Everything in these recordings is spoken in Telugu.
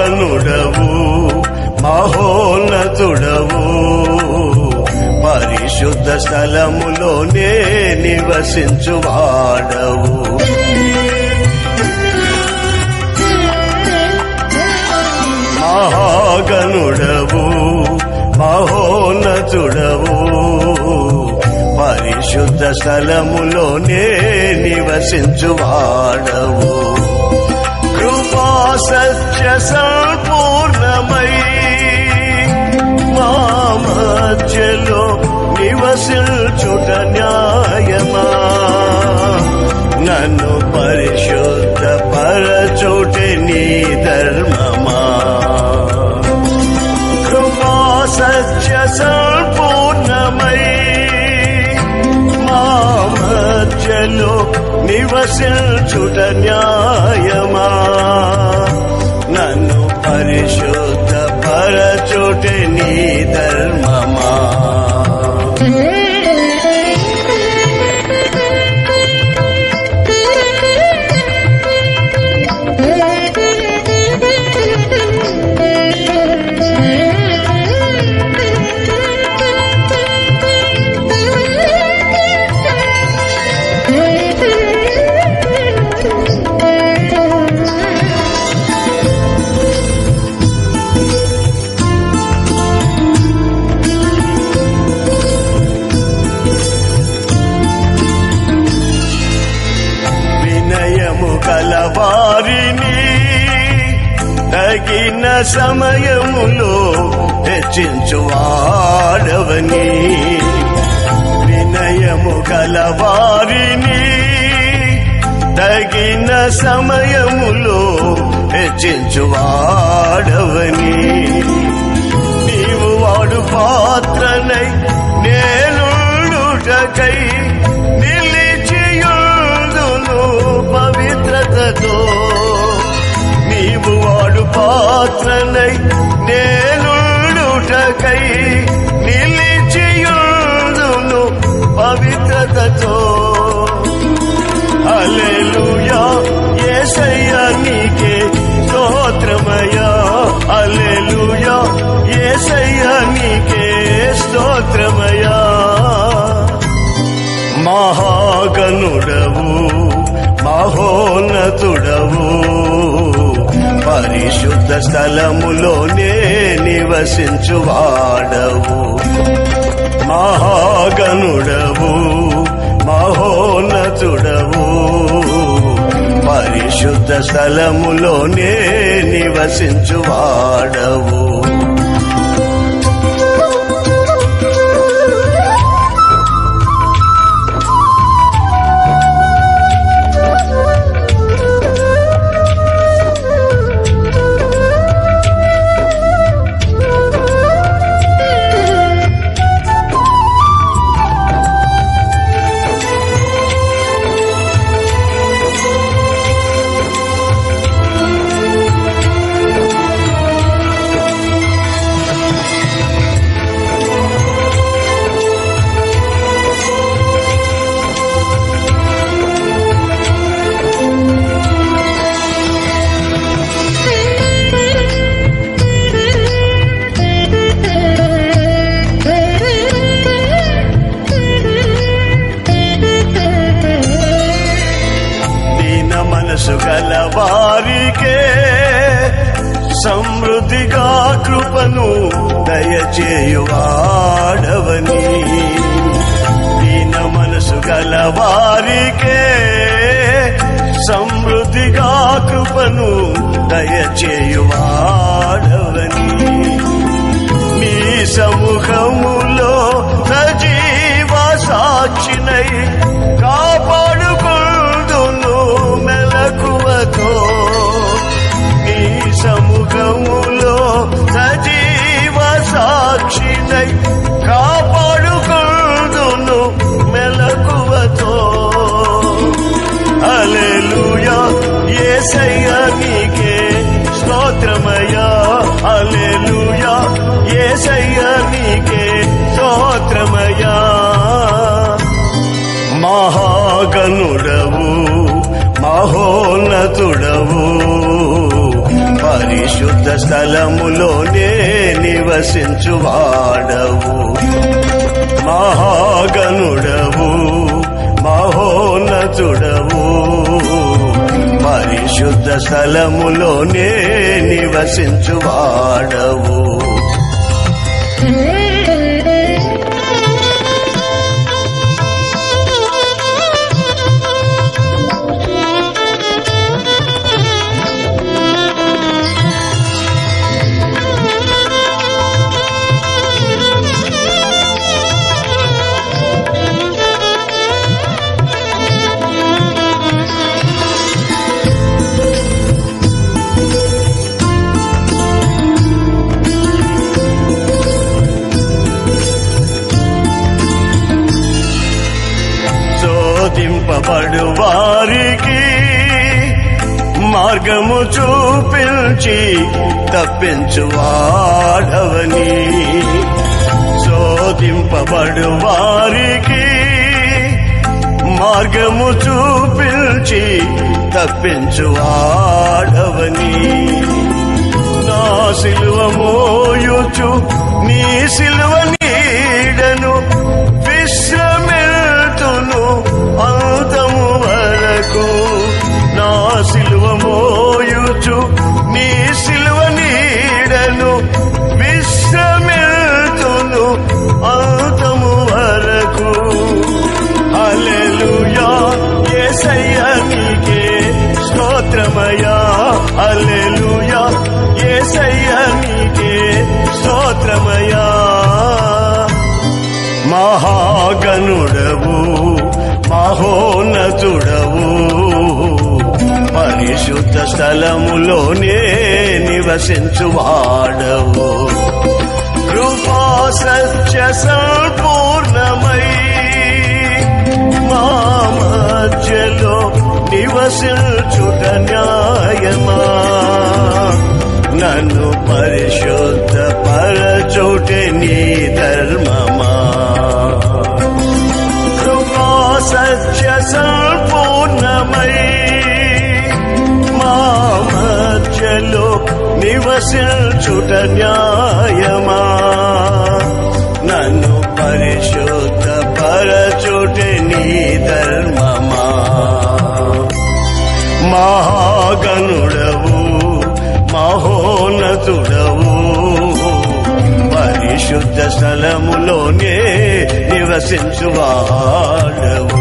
మహాగనుడవు మహోన్నతుడవు పరిశుద్ధ స్థలములోనే నివసించువాడవు మహాగనుడవు మహోన్నతుడవు పరిశుద్ధ స్థలములోనే నివసించువాడవు కృపా సత్య సంపూర్ణమై మా మధ్యలో నివసించుట న్యాయమా నన్ను పరిశుద్ధ పరచోటి నీ ధర్మమా కృపా సత్య సంపూర్ణమై మా మధ్యలో నివసించుట న్యాయమా నన్ను పరిశుద్ధ పరచోటి నీ ధర్మమా వినయము కలవారిని తగిన సమయములో హెచ్చించువాడవని వినయము కలవారిని తగిన సమయములో హెచ్చించువాడవని నీవు వాడు పాత్రనై నేనుటకై నిలిచియుందును పవిత్రతతో నీవు వాడు పాత్రనై నేనుటకై నిలిచియుందును పవిత్రతతో అలెలుయా ఏసయ్యా నీకే స్తోత్రమయా అలెలుయా ఏసయ్యా నీకే స్తోత్రమయా మహాగనుడవు మహోన్నతుడవు పరిశుద్ధ స్థలములోనే నివసించువాడవు మహాగనుడవు మహోన్నతుడవు పరిశుద్ధ స్థలములోనే నివసించువాడవు దీన మనసు గల వారికే సమృద్ధిగా కృపను దయచేయువాడవని దీన మనసు గల వారికే సమృద్ధిగా కృపను దయచేయువాడవని నీ సముఖములో సజీవ సాక్షినై కాపాడుకుందును మెలకువతో నీ సముఖములో సజీవ సాక్షినై కాపాడుకుందును మెలకువతో అలెలుయా ఏసయ్యా నీకే స్తోత్రమయ్యా అలెలుయా ఏసయ్యా నీకే స్తోత్రమయ్యా మహాగనుడవు మహోన్నతుడవు పరిశుద్ధ పరిశుద్ధ స్థలములోనే నివసించువాడవు మహాగణుడవు మహోన్నతుడవు పరిశుద్ధ స్థలములోనే నివసించువాడవు శోధింపబడు వారికి మార్గము చూపించి తప్పించువాడవని శోధింపబడు వారికి మార్గము చూపించి తప్పించువాడవని నా సిలువ మోయుచు నీ సిలువ నీడను విశ్రమిల్తును అంతము వరకు నా సిలువ మోయుచు నీ సిలువ నీడను విశ్రమిల్తును అంతము వరకు హల్లెలూయా యేసయ్య నీకే స్తోత్రమయా హల్లెలూయా యేసయ్య నీకే స్తోత్రమయా మహాగణుడవు మహోన్నతుడవు పరిశుద్ధ స్థలములోనే నివసించువాడవు కృపా సత్య సంపూర్ణమై మా మధ్యలో నివసించుట న్యాయమా నన్ను పరిశుద్ధ పరచోటే నీ ధర్మమా కృపా సత్య సంపూర్ణమై మా మధ్యలో నివసించుట న్యాయమా నన్ను పరిశుద్ధ పరచుటే నీ ధర్మమా మహాగణుడవు మహోన్నతుడవు పరిశుద్ధ స్థలములోనే నివసించువాడవు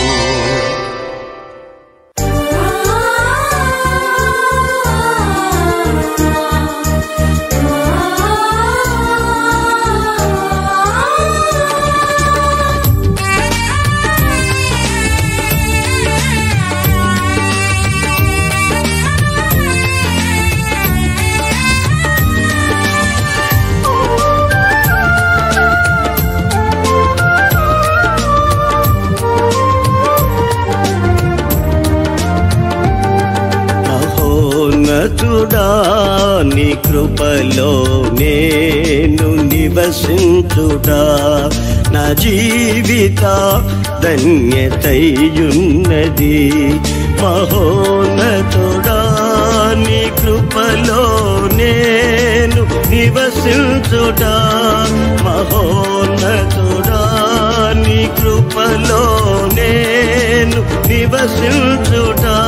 మహోన్నతుడా నీ కృపలో నేను నివసించుడా నా జీవిత ధన్యతయున్నది మహోన్నతుడా నీ కృపలో నేను నివసించుడా మహోన్నతుడా నీ కృపలో నేను నివసించుడా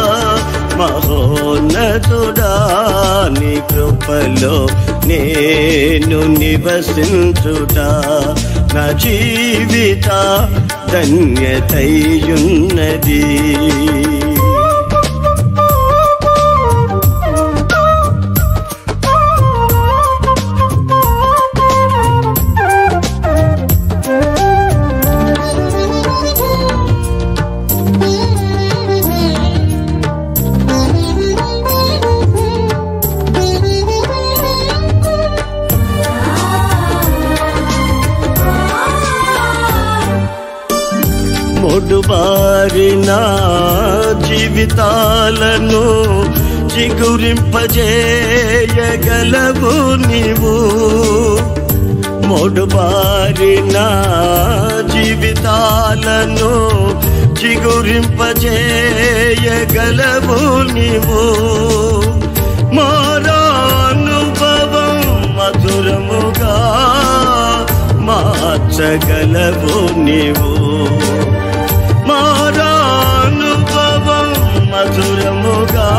మహోన్నతుడా నీ కృపలో నేను నివసించుటా నా జీవిత ధన్యతయున్నది మొడుబారిన జీవితాలను చిగురింపజేయగలవు నీవు మొడుబారిన జీవితాలను చిగురింపజేయగలవు నీవు మారా మార్చగలవు నీవు మారానుభవం మధురముగా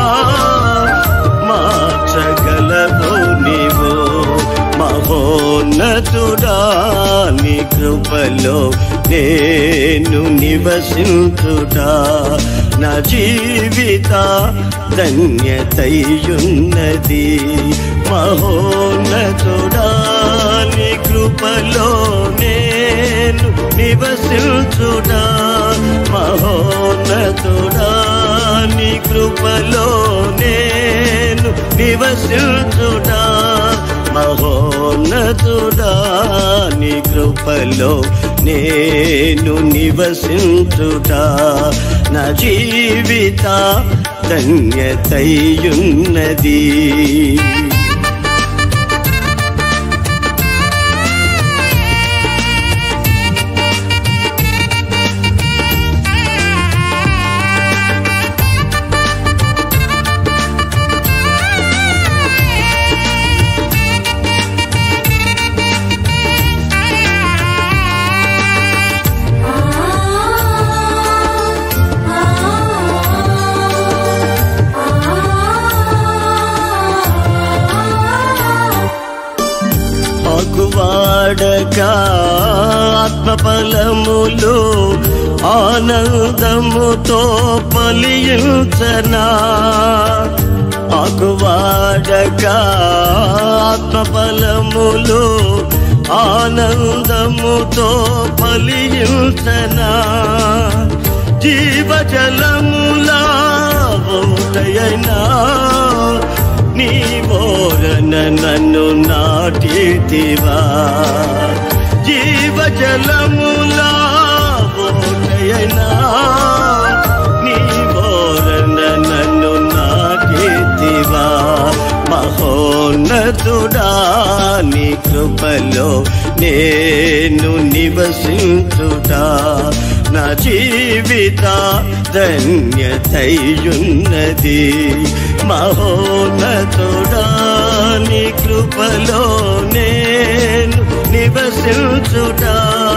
మార్చగలవు నీవు మహోన్నతుడా నీ కృపలో నేను నివసించుటా నా జీవిత ధన్యతయున్నది మహోన్నతుడా నీ కృపలో నేను నివసించుటా మహోన్నతుడా నీ కృపలో నేను నివసించుటా మహోన్నతుడా నీ కృపలో నేను నివసించుటా నా జీవిత ధన్యతయున్నది ఆకువాడగా ఆత్మఫలములు ఆనందముతో పలియుచనా ఆకువాడగా ఆత్మఫలములు ఆనందముతో పలియుచనా జీవజలములా ఓటయనా నీ బోరన నన్ను నాటితివా జీవజలములా ఓటయనా నీ బోరన నన్ను నాటితివా మహోన్నతుడా నీ కృపలో నేను నివసించుటా నా జీవిత ధన్యతయున్నది మహోన్నతుడా నీ కృపలో నేను నివసించుటా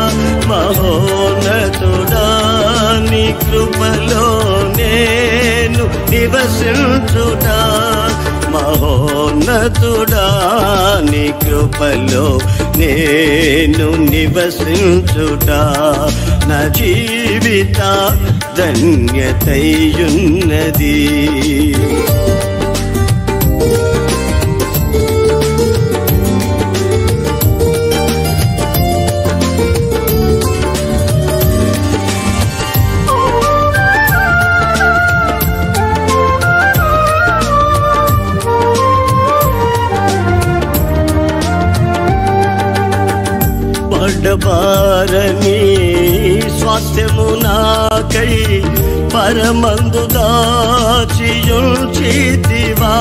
మహోన్నతుడా నీ కృపలో నేను నివసించుటా మహోన్నతుడా నీ కృపలో నేను నివసించుటా నా జీవిత ధన్యతయున్నది పడబారని స్వాస్థ్యము నాకై పరమందు దాచియుచితివా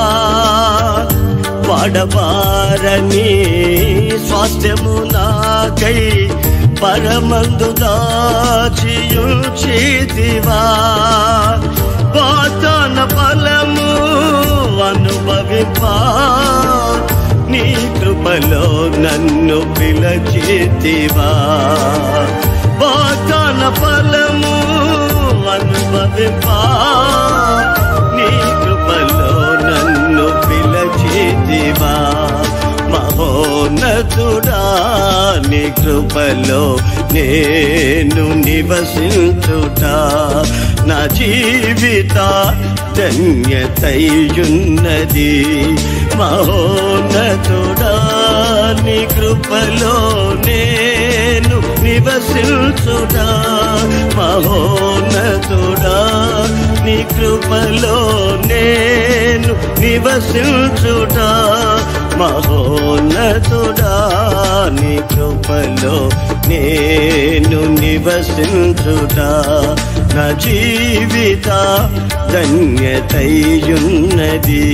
పడబారని స్వాస్థ్యము నాకై పరమందు దాచియుచితివా వాతన ఫలము అనుభవింపా నీ కృపలో నన్ను పిలచితివా వాతన ఫలము అనుభవింపా నీ కృపలో నన్ను పిలచితివా మహోన్నతుడా నీ కృపలో నేను నివసించుటా నా జీవిత ధన్యతయున్నది మహోన్నతుడా నీ కృపలో నేను నివసించుటా మహోన్నతుడా నీ కృపలో నేను నివసించుటా మహోన్నతుడా నీ కృపలో నేను నివసించుటా నా జీవిత ధన్యతయున్నది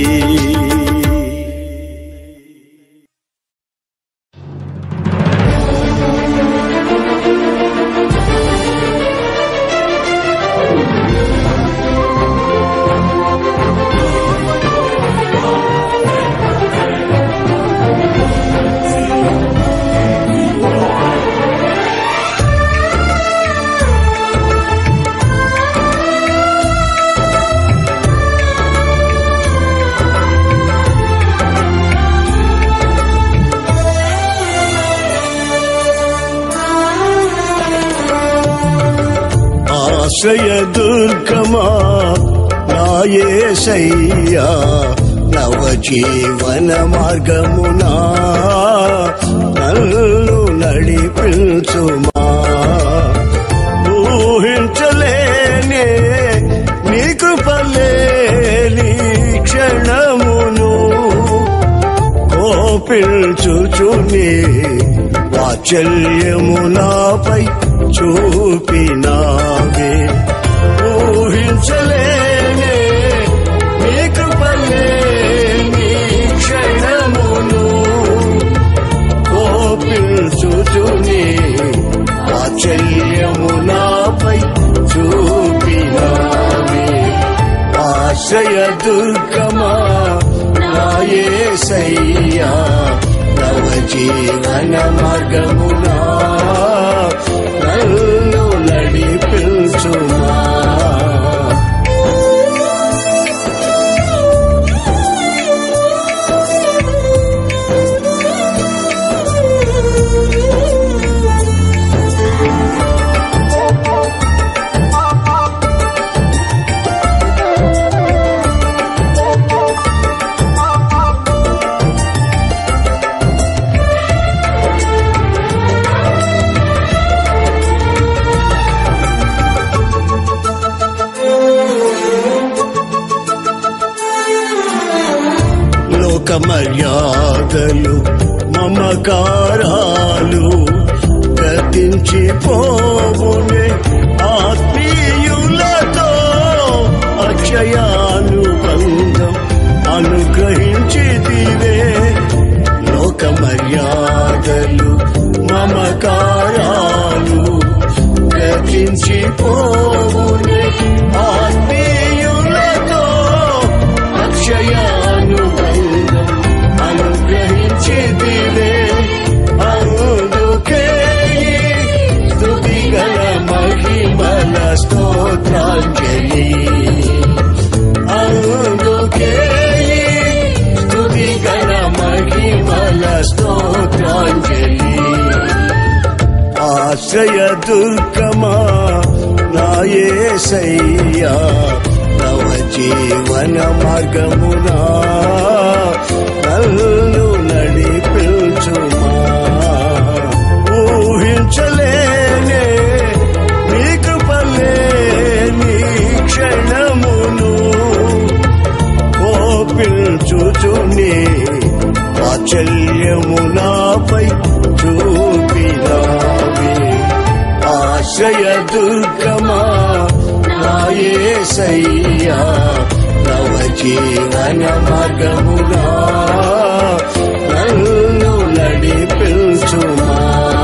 ఆశ్రయ దుర్గమా నాయసయ్యా నవ జీవన మార్గమునా నన్ను నడిపించుమా ఊహించలేనే నీ కృపలేని క్షణమును కోపించుచుని వాచల్యము నాపై చూపినావే ఊహించలేనే నీ కృపలేని క్షణమును కోపించుచుని వాచల్యము నాపై చూపినావే ఆశ్రయ దుర్గమా నాయసయ్యా నవ జీవన మార్గమునా నన్ను నడిపించుమా లోక మర్యాదలు మమకారాలు గతించి పోవునే ఆత్మీయులతో అక్షయానుబంధం అనుగ్రహించిదివే లోక మర్యాదలు మమకారాలు గతించి పోవునే ఆత్మీయులతో అక్షయానుబంధం అనుగ్రహించిదివే అందుకే స్తుతిగల మహిమల స్తోత్రాంజలి అందుకే స్తుతిగల మహిమల స్తోత్రాంజలి ఆశ్రయ దుర్గమా నాయసయ్యా నవ జీవన మార్గమునా నన్ను నడిపించుమా ఊహించలేనే నీ కృపలేని క్షణమును కోపించుచుని వాచల్యము నాపై చూపినావే ఆశ్రయ దుర్గమా నాయసయ్యా నవ జీవన మార్గమునా నన్ను నడిపించుమా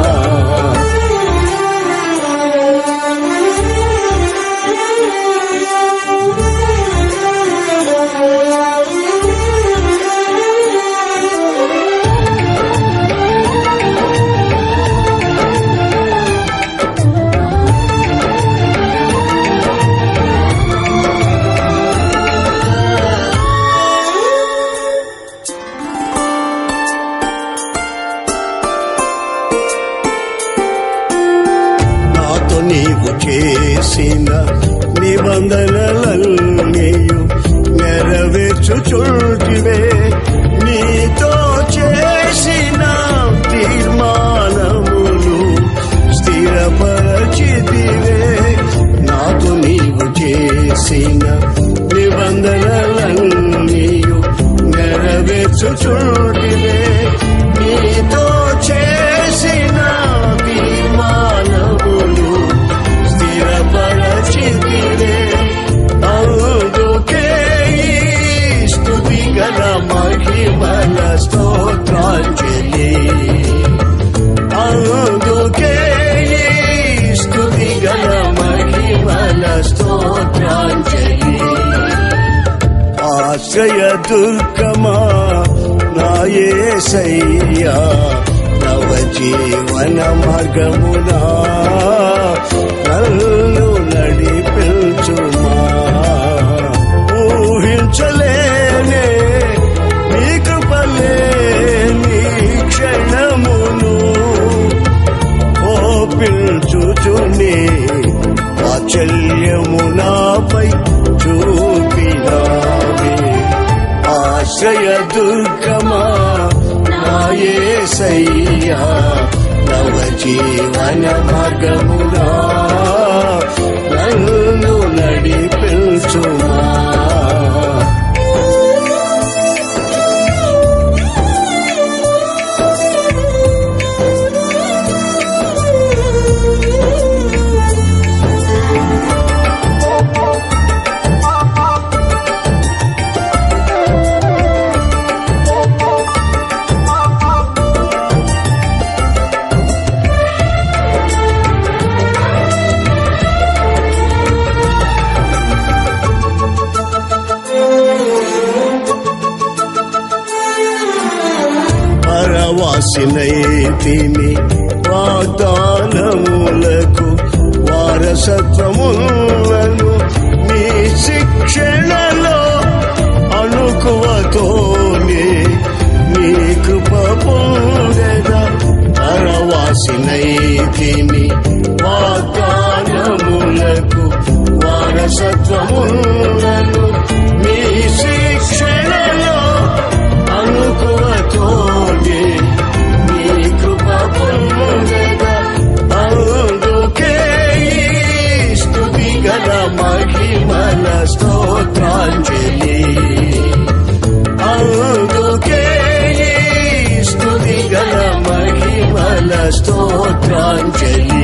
నాతో నీవు చేసిన నిబంధనలన్నీయు నెరవేర్చుచుంటివే నీతో చేసిన తీర్మానములు స్థిరపరచితివే నాతో నీవు చేసిన నిబంధనలన్నీయు నెరవేర్చుచుంటివే నీతో చేసిన తీర్మానములు స్థిరపరచితివే అందుకే ఈ స్తుతి గల మహిమల స్తోత్రాంజలి అందుకే ఈ స్తుతి గల మహిమల స్తోత్రాంజలి ఆశ్రయ దుర్గమా నాయసయ్యా నవ జీవన మార్గమునా నన్ను నడిపించుమా ఊహించలేనే నీ కృపలేని క్షణమును ఓపించుచుని వాచల్య ఏసయ్యా నవ జీవన మార్గమునా నన్ను నడిపించుమా పరవాసినైతిని వాగ్దానములకు వారసత్వములను నీ శిక్షణలో అణుకువతోనే నీ కృప పొందెద పరవాసినైతిని వాగ్దానములకు వారసత్వములను నీ శిక్షణలో అనుకువతోనే నీ కృప పొందగా అందుకే ఈ స్తుతి గల మహిమల స్తోత్రాంజలి అందుకే ఈ స్తుతి గల మహిమల స్తోత్రాంజలి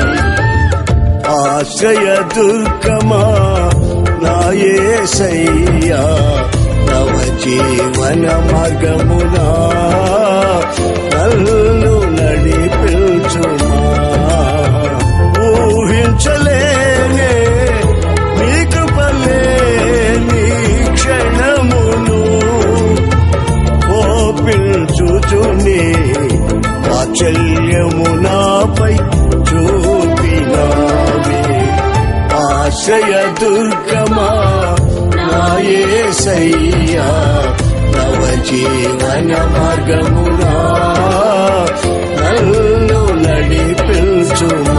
ఆశ్రయ దుర్గమా నాయసయ్యా నవ జీవన మార్గమునా నన్ను నడిపించుమా ఊహించలేనే నీ కృపలే నీ క్షణమును కోపించుచుని వాత్సల్యము నాపై చూపినావే ఆశ్రయ దుర్గమా నాయసయ్యా నవ జీవన మార్గమునా నన్ను నడిపించుమా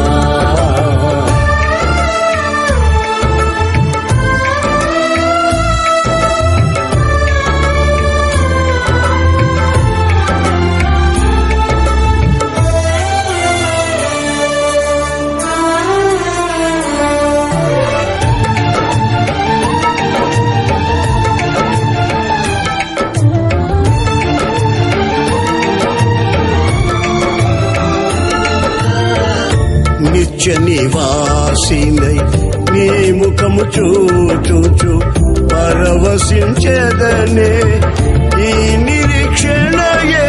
నిత్య నివాసినై నీ ముఖము చూచుచు పరవశించేదనే ఈ నిరీక్షణయే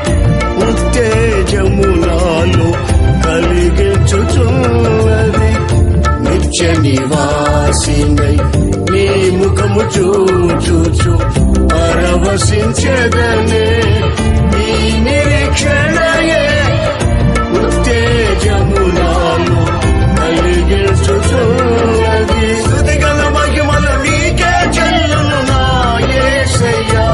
ఉత్తేజమునాలు కలిగించుచున్నది నిత్య నివాసినై నీ ముఖము చూచుచు పరవశించేదనే ఈ నిరీక్షణయే ఉత్తేజమునాలు కలిగించుచున్నది స్థుతిగల మహిమల నీకే చెల్లును నా యేసయ్యా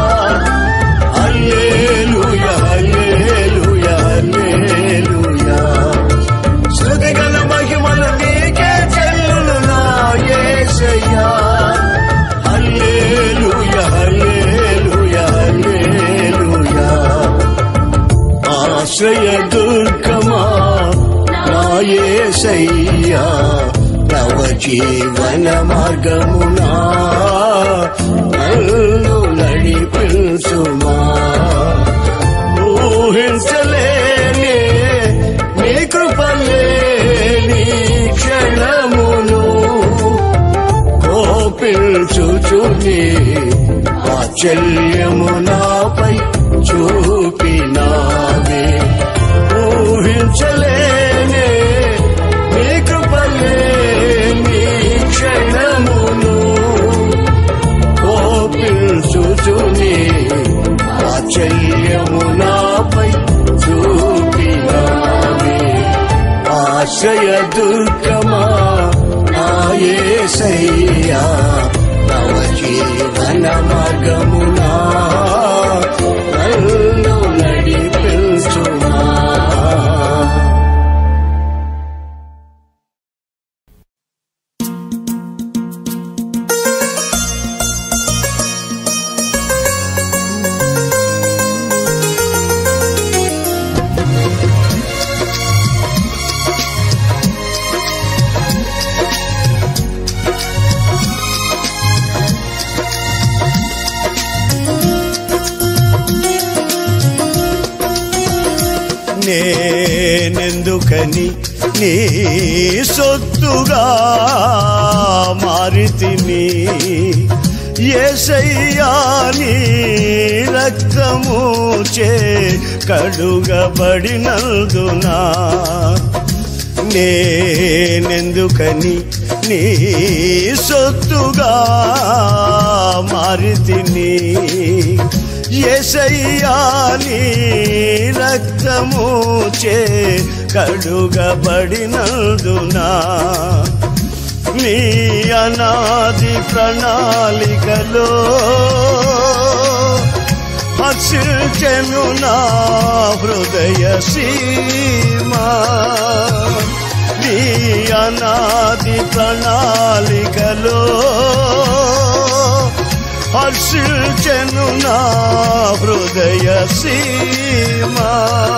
హల్లెలూయా హల్లెలూయా హల్లెలూయా స్థుతిగల మహిమల నీకే చెల్లును నా యేసయ్యా హల్లెలూయా హల్లెలూయా హల్లెలూయా ఆశ్రయ దుర్గమా నాయసయ్యా నవ జీవన మార్గమునా నన్ను నడిపించుమా ఊహించలేనే నీ కృపలేని క్షణమును కోపించుచుని వాత్సల్యము నాపై చూపినావే ఊహించలేనే నీ కృపలేని క్షణమును కోపించుచుని వాత్సల్యము నాపై చూపినావే ఆశ్రయ దుర్గమా నాయసయ్యా నవ జీవన మార్గమునా నన్ను నడిపించుమా నేనెందుకని నీ సొత్తుగా మారితిని ఏసయ్యా నీ రక్తము చే కడుగబడినందునా నేనెందుకని నీ సొత్తుగా మారితిని ఎసయ్యా నీ రక్తము చే కడుగబడినందునా నీ అనాది ప్రణాళికలో హర్షించెను నా హృదయ సీమా నీ అనాది ప్రణాళికలో హర్షించెను నా హృదయ సీమా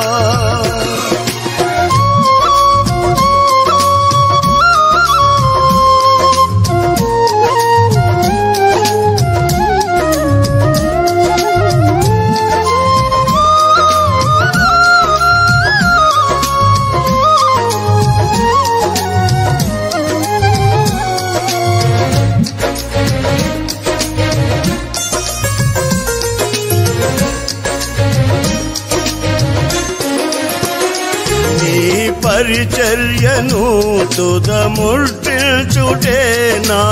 నీ పరిచర్యను తుదముర్చుటే నా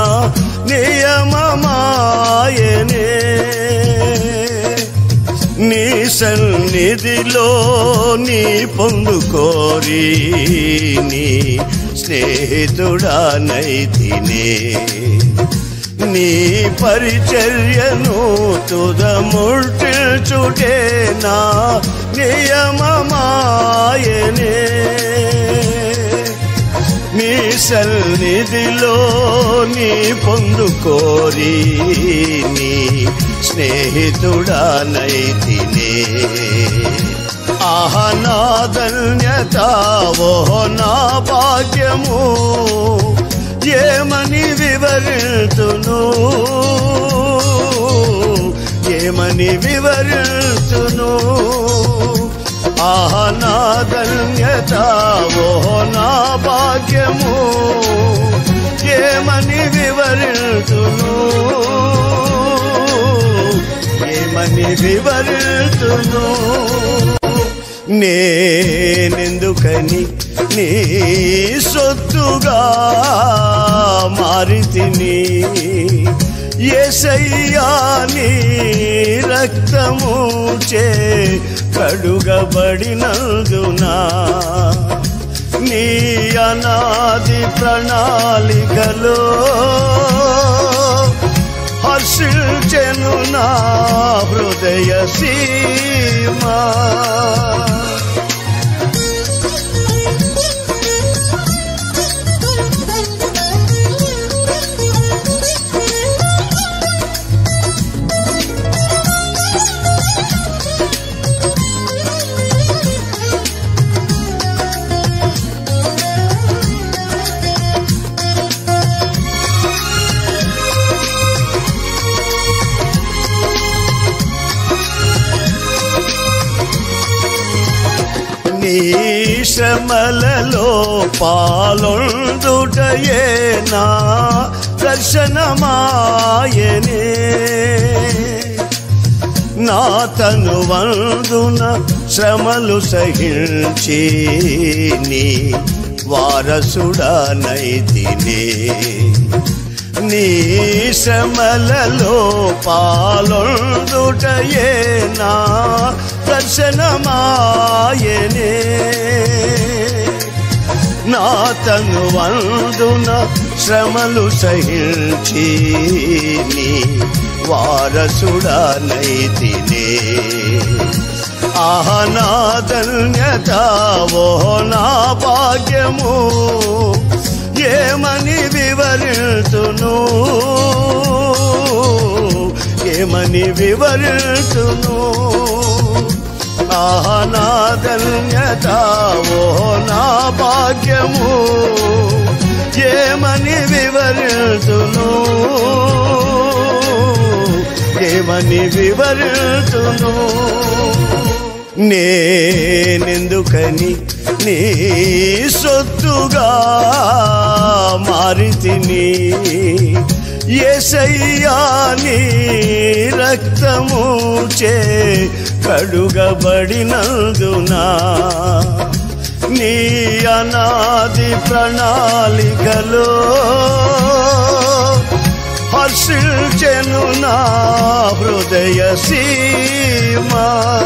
నియమమాయనే నీ సన్నిధిలో నీ పొందుకోరి నీ స్నేహితుడానైతినే నీ పరిచర్యను తుదముర్చుటే నా నియమమాయనే నీ సన్నిధిలో నీ పొందుకోరి నీ స్నేహితుడానైతినే ఆహ నా ధన్యత ఓహో నా భాగ్యము ఏమని వివరితును ఏమని వివరితును ఆహ నా ధన్యత ఓహో నా భాగ్యము ఏమని వివరితును ఏమని వివరితును నేనెందుకని నీ సొత్తుగా మారితిని ఏసయ్యా నీ రక్తము చే కడుగబడినందునా నీ అనాది ప్రణాళికలో హర్షించెను నా హృదయ సీమా నీ శ్రమలలో పాలొందుటయే నా దర్శనమాయనే నా తను వందున శ్రమలు సహించి నీ వారసుడనైతినే నీ శ్రమలలో పాలొందుటయే నా దర్శనమాయనే నా తను వందున శ్రమలు సహించి నీ వారసుడనైతినే ఆహ నా ధన్యత ఓ నా భాగ్యము ఏమని వివరితును ఏమని వివరితును ఆహ నా ధన్యత ఓ నా భాగ్యము ఏమని వివరితును ఏమని వివరితును నేనెందుకని నీ సొత్తుగా మారితిని ఏసయ్యా నీ రక్తము చే కడుగబడినందునా నీ అనాది ప్రణాళికలో హర్షించెను నా హృదయ సీమా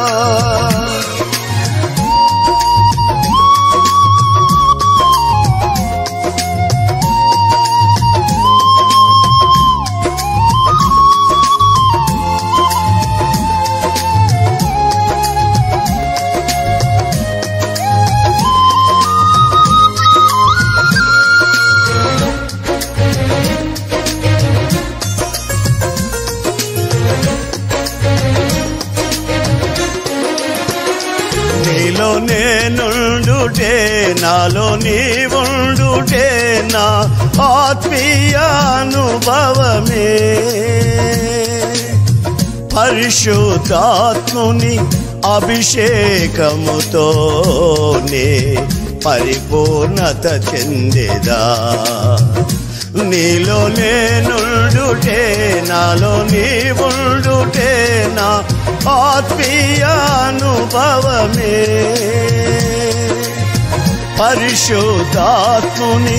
నీలో నేనుండుటే నాలో నీవుండుటే నా ఆత్మీయ అనుభవమే పరిశుద్ధాత్ముని అభిషేకముతోనే పరిపూర్ణత చెందేదా నీలో నేనుండుటే నాలో నీవుండుటే నా ఆత్మీయ అనుభవమే పరిశుద్ధాత్ముని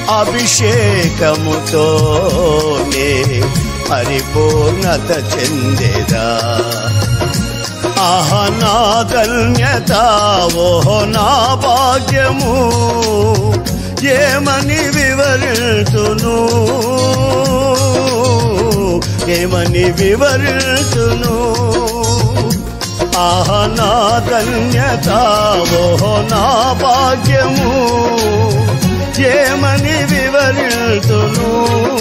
అభిషేకముతోనే పరిపూర్ణత చెందేదా ఆహ నా ధన్యత ఓహో నా భాగ్యము ఏమని వివరితును ఏమని వివరితును ఆహ నా ధన్యత ఓహో నా భాగ్యము ఏమని వివరితును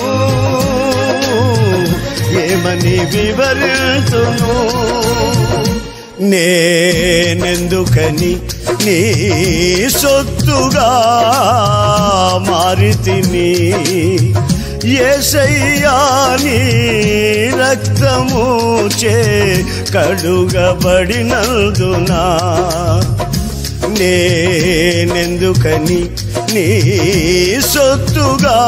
ఏమని వివరితును నేనెందుకని నీ సొత్తుగా మారితిని ఏసయ్యా నీ రక్తము చే కడుగబడినందునా నేనెందుకని నీ సొత్తుగా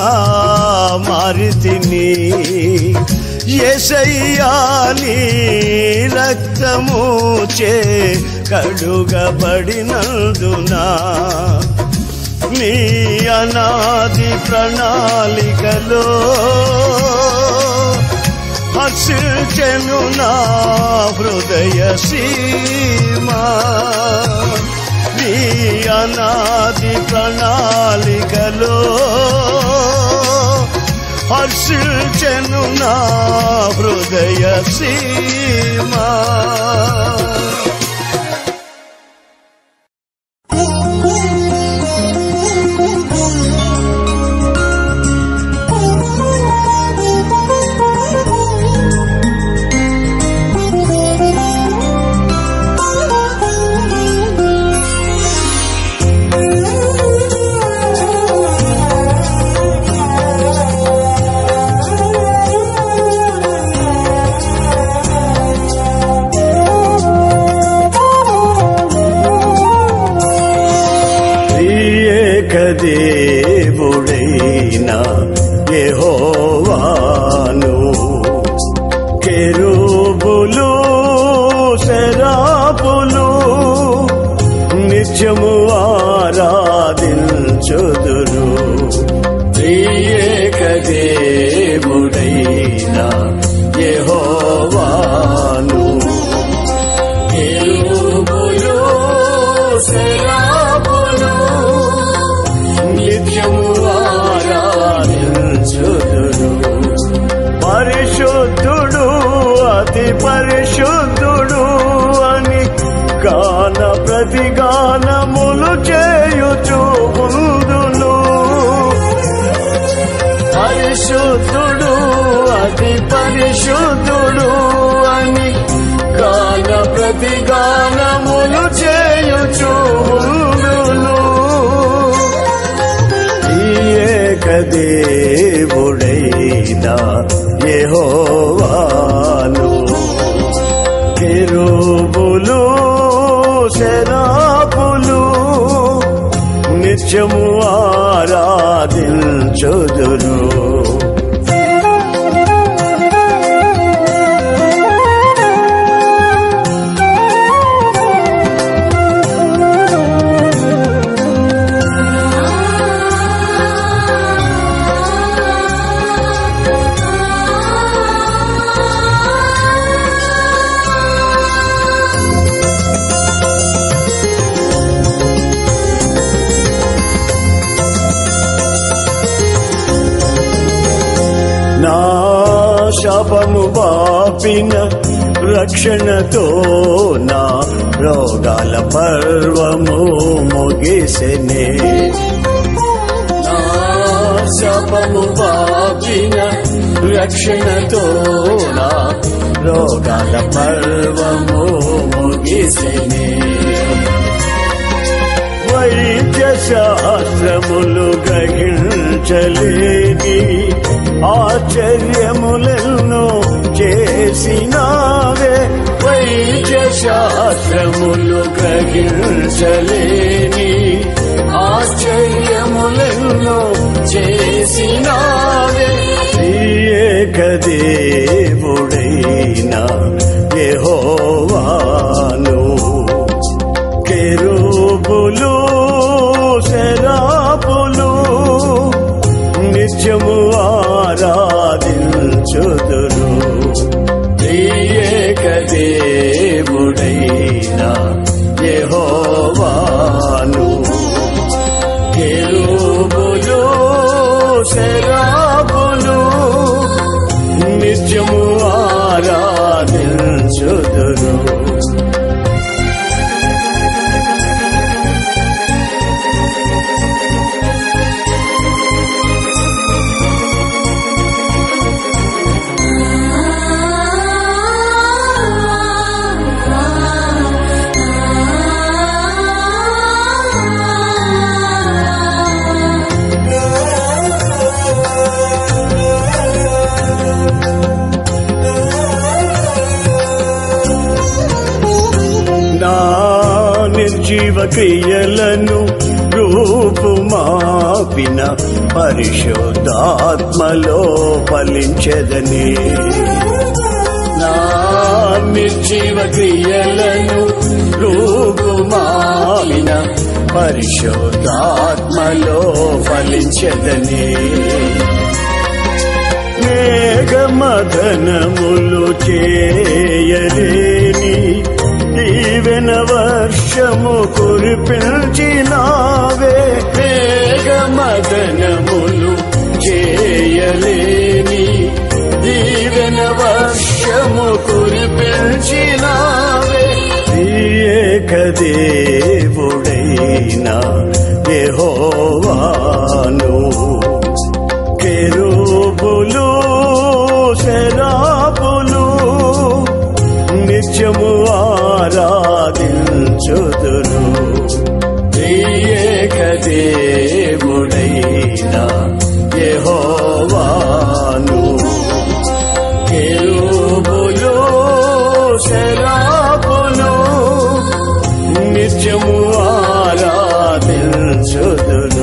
మారితిని ఎసయ్యా నీ రక్తము చే కడుగబడినందునా నీ అనాది ప్రణాళికలో హర్షించెను నా హృదయ సీమా నీ అనాది ప్రణాళికలో హర్షించెను నా హృదయ సీమా దేవుడైన యెహోవాను కెరూబులు శరాపులు నిత్యము ఆరాధించుదురు ప్రియేక దేవుడైన యెహోవాను కెరూబులు శరాపులు నిత్యము ఆరాధించుదురు పరిశుద్ధుడు అతి పరిశుద్ధుడు అని గాన ప్రతిగానములు చేయుచు ఉందును పరిశుద్ధుడు అతి పరిశుద్ధుడు అని గాన ప్రతిగానములు చేయుచు ఉందును ఈ ఏకదేవుడైనా యెహోవాను కెరూబులు నిత్యము ఆరాధించుదురు నా శాపము పాపిన రక్షణతో నా రోగాల పర్వము ముగిసెనే నా శాపము పాపిన రక్షణతో నా రోగాల పర్వము ముగిసెనే వైద్య శాస్త్రములు గ్రహించలేని ఆశ్చర్యములను చేసినావే వైద్య శాస్త్రములు గ్రహించలేని ఆశ్చర్యములను చేసినావే ఏకదేవుడైనా యెహోవాను కెరూబులు శరాపులు నిత్యము ఆరాధించుదురు ఏకదేవుడైనా యెహోవాను కెరూబులు శరాపులు నిత్యము ఆరాధించుదురు నా నిర్జీవ క్రియలను రూపుమాపిన పరిశుద్ధాత్మలో ఫలించదని నా నిర్జీవ క్రియలను రూపుమాపిన పరిశుద్ధాత్మలో ఫలించదని మేఘమదనములు చేయలేని దీవెన వర్షము కురిపించినావే మేఘమదనములు చేయలేని దీవెన వర్షము కురిపించినావే ఏకదేవుడైనా యెహోవాను కెరూబులు శరాపులు నిత్యము ఆరాధించుదురు ఏకదేవుడైనా యెహోవాను కెరూబులు శరాపులు నిత్యము ఆరాధించుదురు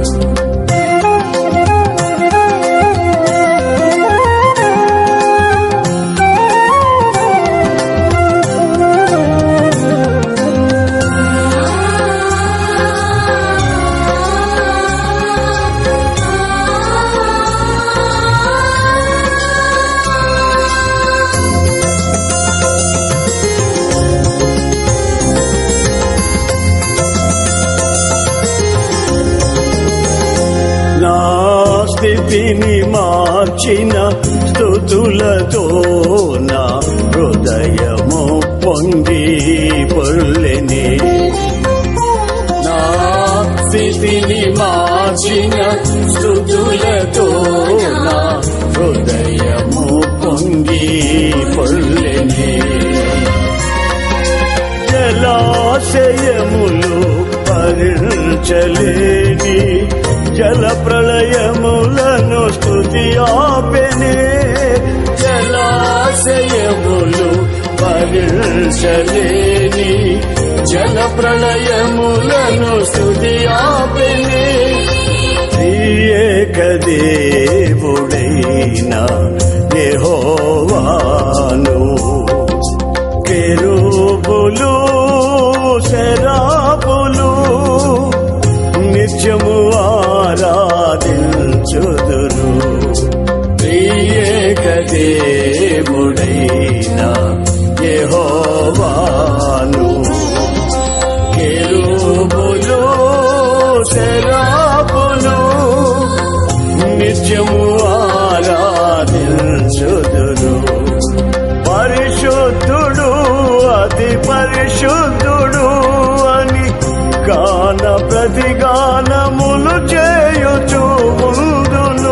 నా స్థితిని మార్చిన స్థుతులతో నా హృదయము పొంగి పొల్లెని నా స్థితిని మార్చిన స్థుతులతో నా హృదయము పొంగి పొల్లెని జలాశయములు భరించలేని జల ప్రళయములను స్థుతి ఆపెనే జలాశయములు భరించలేని జల ప్రళయములను స్థుతి ఆపెనే ఏక దేవుడైన యెహోవాను కెరూబులు శరాపులు నిత్యము ఆరాధించుదురు ప్రియేక దేవుడైన యెహోవాను కెరూబులు శరాపులు నిత్యము ఆరాధించుదురు పరిశుద్ధుడు అతి పరిశుద్ధుడు అని గాన ప్రతిగానములు చేయుచు ముందును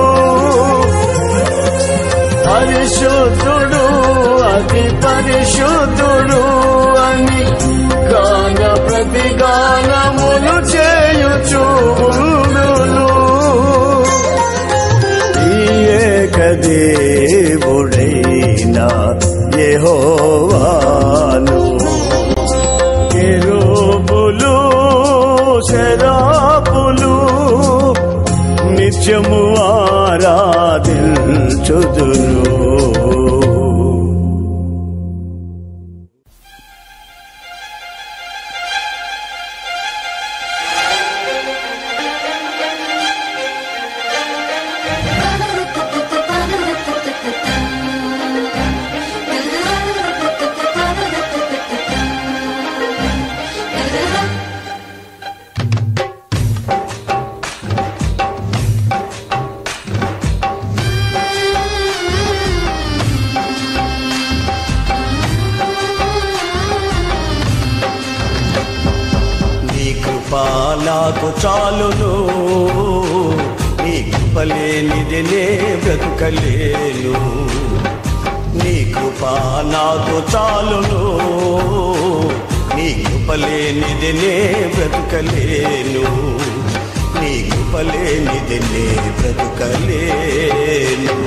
పరిశుద్ధుడు అతి పరిశుద్ధుడు అని గాన ప్రతిగానములు చేయుచు ముందును ఏక దేవుడైన యెహోవాను కెరూబులు శరాపులు నిత్యము ఆరాధించుదురు నీ కృప నాకు చాలును నీ కృపలేనిది నే బ్రతుకలేను నీ కృప నాకు చాలును నీ కృపలేనిది నే బ్రతుకలేను నీ కృపలేనిది నే బ్రతుకలేను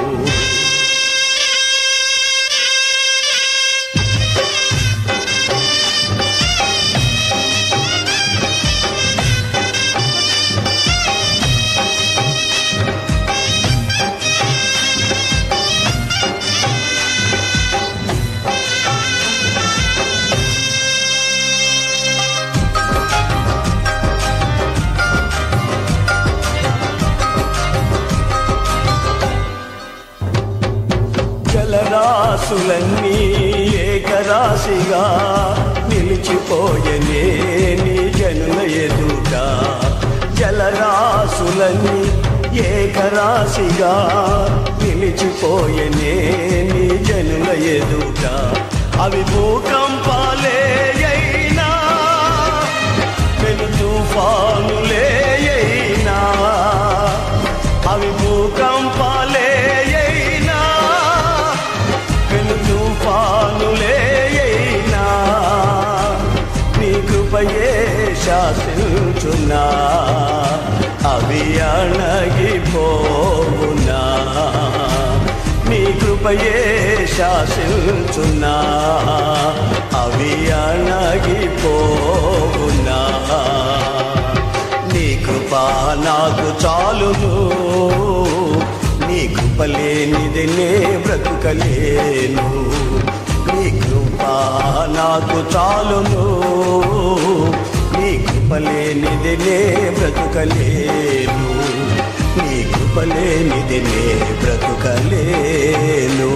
జలరాశులన్నీ ఏకరాశిగా నిలిచిపోయనే నీ జనుల ఎదుట జలరాశులన్నీ ఏకరాశిగా నిలిచిపోయనే నీ జనుల ఎదుట అవి భూకంపాలే అయినా పెను తుఫానులే అయినా అవి భూకంపాలే అయినా పెను తుఫానులే అయినా నీ కృపయే శాసించున్నా అవి అణగిపోవునా నీ కృపయే శాసించున్నా అవి అణగిపోవునా నీ కృప నాకు చాలును నీ కృప లేనిది నే బ్రతుకలేను నీ కృప నాకు చాలును నీ కృప లేనిది నే బ్రతుకలేను నీ కృప లేనిది నే బ్రతుకలేను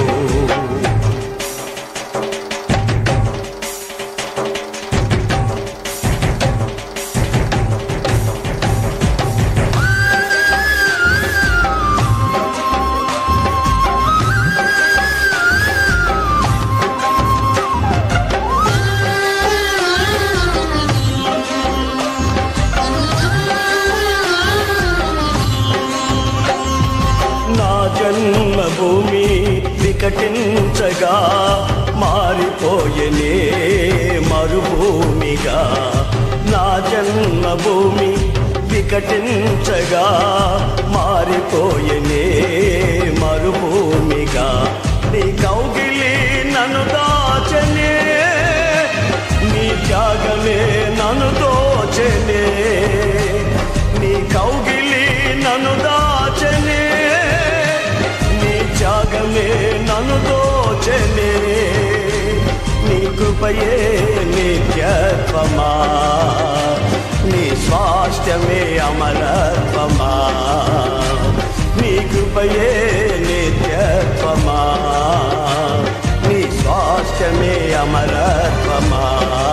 నా జన్మభూమి వికటించగా మారిపోయనే మరుభూమిగా నా జన్మభూమి వికటించగా మారిపోయనే మరుభూమిగా నీ కౌగిలి నన్ను దాచనే నీ త్యాగమే నన్ను దోచనే నీ కౌగిలి నన్ను దాచనే నీ త్యాగమే నన్ను దోచనే నీ కృపయే నిత్యత్వమా నీ స్వాస్థ్యమే అమరత్వమా నీ కృపయే నిత్యత్వమా నీ స్వాస్థ్యమే అమరత్వమా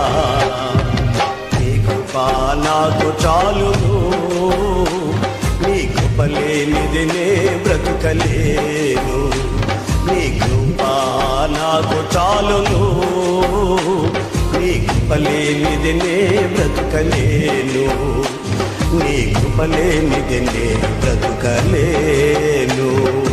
నీ కృపా నాకు చాలును నీ కృపలేనిది నే బ్రతుకలేను నీ కృపా నాకు చాలును నీ కృపలేనిది నే బ్రతుకలేను నీ కృపలేనిది నే బ్రతుకలేను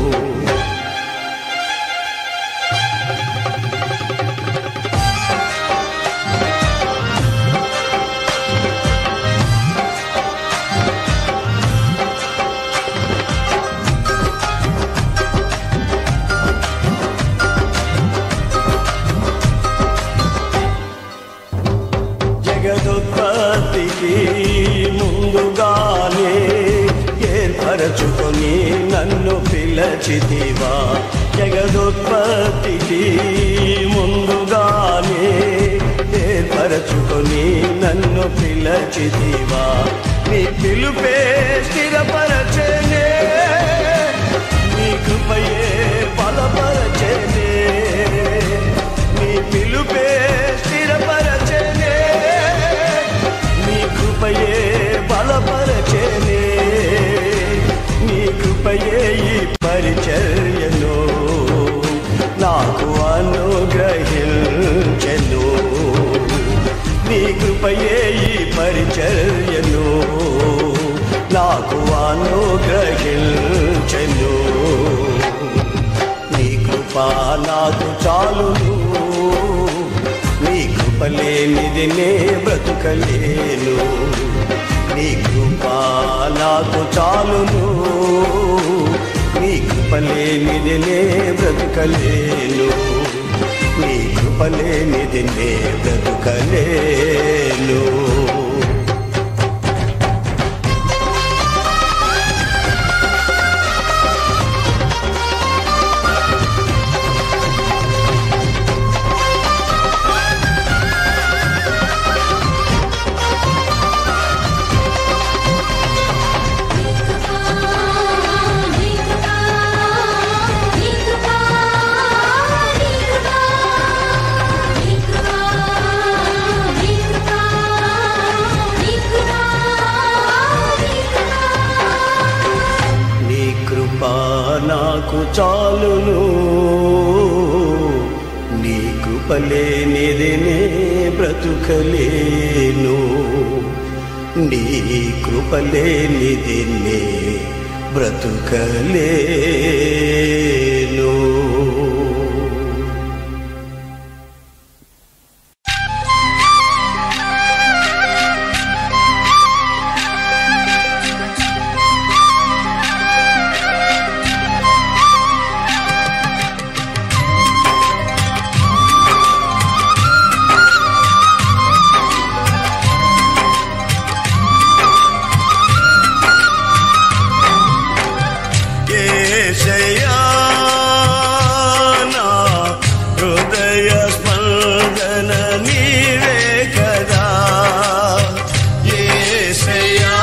జగదుత్పత్తికి ముందుగానే ఏర్పరచుకొని నన్ను పిలచితివా జగదుత్పత్తికి ముందుగానే ఏర్పరచుకొని నన్ను పిలచితివా నీ పిలుపే స్థిరపరచనే నీ కృపయే బలపరచనే నీ పిలుపే స్థిరపరచనే నీ కృపయే బలపరచనే నీ కృపయే ఈ పరిచర్యను నాకు అనుగ్రహించెను నీ కృపయే ఈ పరిచర్యను నాకు అనుగ్రహించెను నీ కృప నాకు చాలును నీ కృప లేనిది నే బ్రతుకలేను నీ కృప నాకు చాలును నీ కృప లేనిది నే బ్రతుకలేను నీ కృప లేనిది నే బ్రతుకలేను నీ కృప నాకు చాలును నీ కృప లేనిది నే బ్రతుకలేను నీ కృప లేనిది నే బ్రతుకలేను ఏసయ్యా నా హృదయ స్పందన నీవే కదా ఏసయ్యా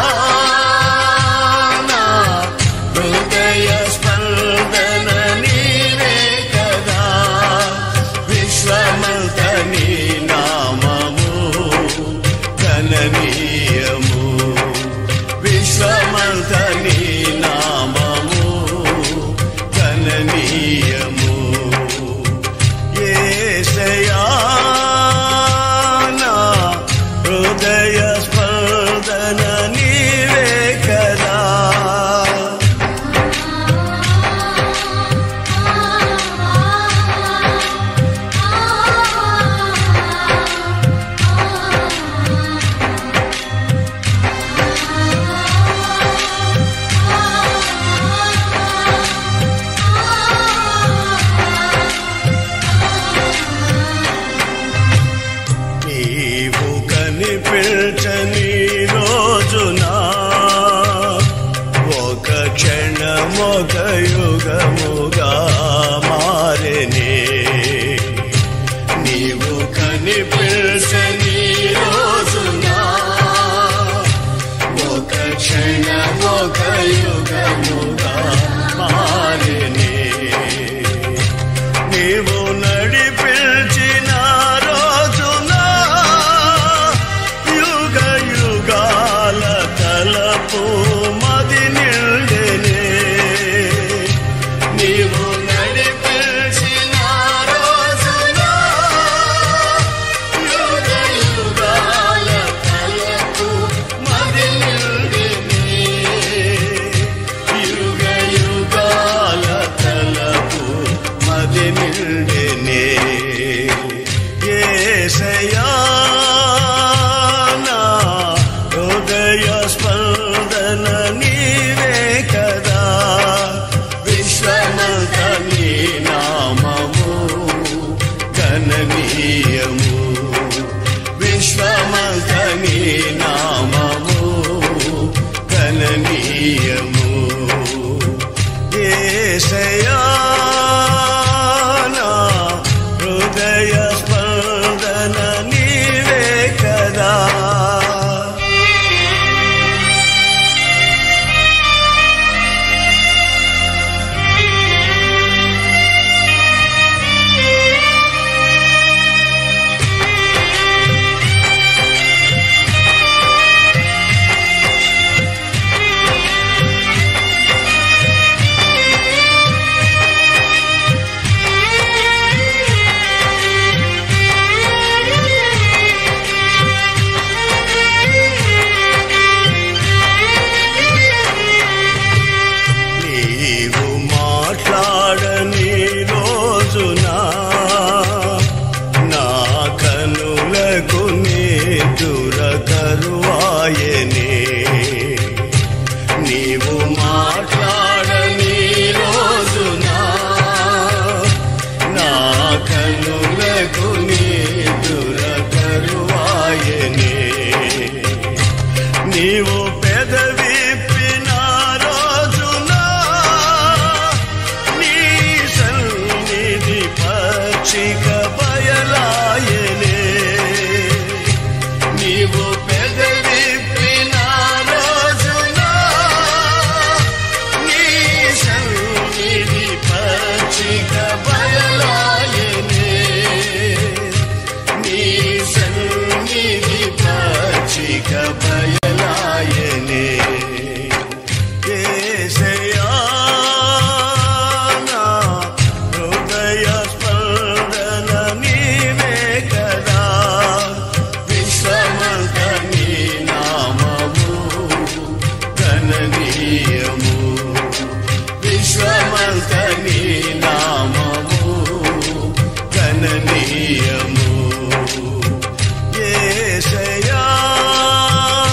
నా హృదయ స్పందన నీవే కదా విశ్వమంత నీ నామము గణనీయము విశ్వమంత నీ నామము గణనీయము ఏసయా నా హృదయ స్పందన నీవే కదా ఆ నడిపించని రోజున ఒక క్షణమొక యుగముగా మారినే నీవు కనిపించని రోజున ఒక క్షణమొక యుగముగా మారినే నీవు నడిపించిన రోజున యుగ యుగాల తలపు మది నిండెనే నీవు నడిపించిన రోజున యుగ యుగాల తలపు మది నిండెనే యుగ యుగాల తలపు మది నిండెనే యేసయ్యా నా హృదయ స్పందన నీవే కదా విశ్వమంత నీ నామము గణనీయము విశ్వమంత నీ నామము గణనీయము యేసయ్యా నా హృదయ స్పందన నీవే కదా నీవు మాట్లాడని రోజున నా కనులకు నీ దురకరువాయనే నీవు మాట్లాడని రోజున నా కనులకు నీ దురకరువాయనే నీవు పెదవిప్పిన రోజున నీ సన్నిధి పచ్చిక బయలాయనే నీవు పెదవిప్పిన రోజున నీ సన్నిధి పచ్చిక బయలాయనే నీ సన్నిధి పచ్చిక బయలాయనే యేసయ్యా నా హృదయ స్పందన నీవే కదా విశ్వమంత నీ నామము గణనీయము విశ్వమంత నీ నామము గణనీయము యేసయ్యా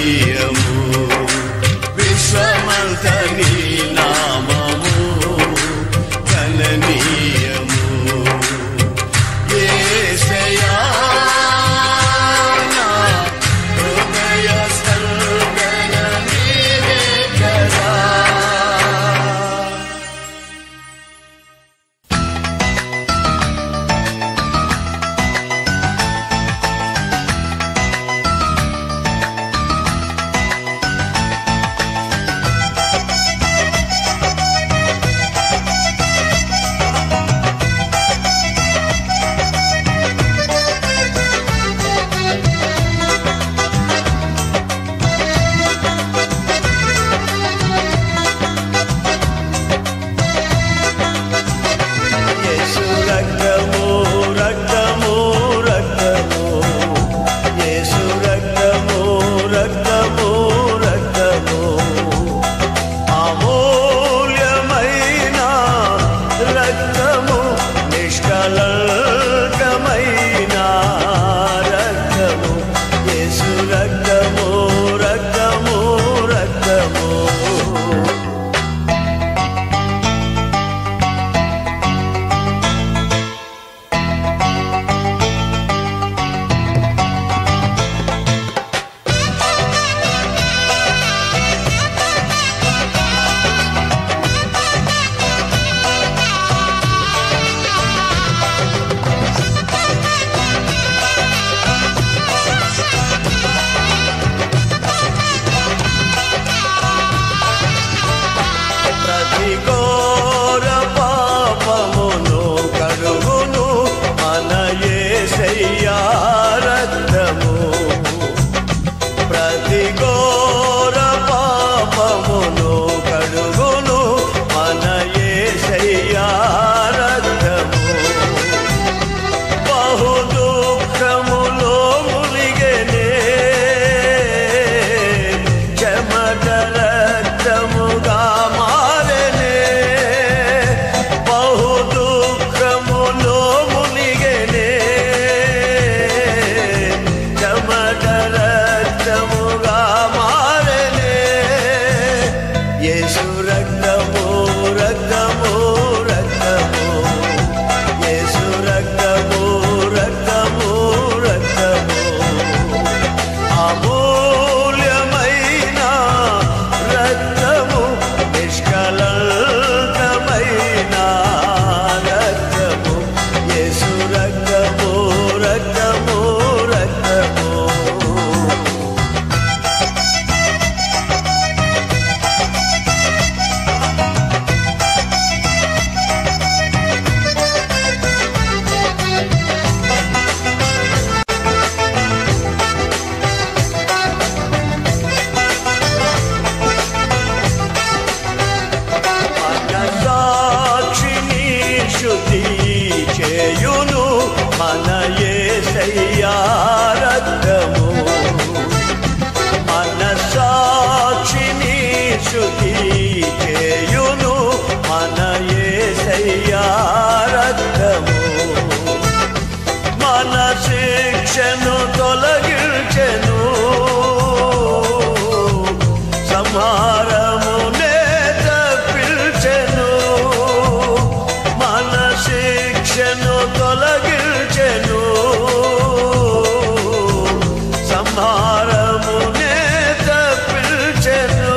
గణనీయము విశ్వమంత నీ నామము గణనీయము యేసయ్యా నా హృదయ స్పందన నీవే కదా యేసు రక్తము రక్తము రక్తము యేసు రక్తము రక్తము రక్తము అమూల్యమైన రక్తము నిష్కలంకమైన రక్తము యేసు రక్తము రక్తము రక్తము ప్రతి ఘోర పాపమును కడుగును మన యేసయ్యా రక్తము ప్రతి ఘోర పాపమును కడుగును మన యేసయ్యా రక్తము బహు దుఃఖములో మునిగెనే చెమట రక్తముగా మారెనే బహు దుఃఖములో మునిగెనే చెమట రక్తముగా మారెనే యేసు రక్తము రక్తము రక్తము యేసు రక్తము రక్తము రక్తము అమూల్యమైన రక్తము నిష్కలంకమైన రక్తము యేసు రక్తము రక్తము రక్తము సాక్షిని శుద్ధి చేయును మన యేసయ్యా రక్తము మన సాక్షిని శుద్ధి చేయును మన యేసయ్యా రక్తము మన శిక్షను తొలగించెను సంహారమునే తప్పించెను మన శిక్షను తొలగించెను సంహారమునే తప్పించెను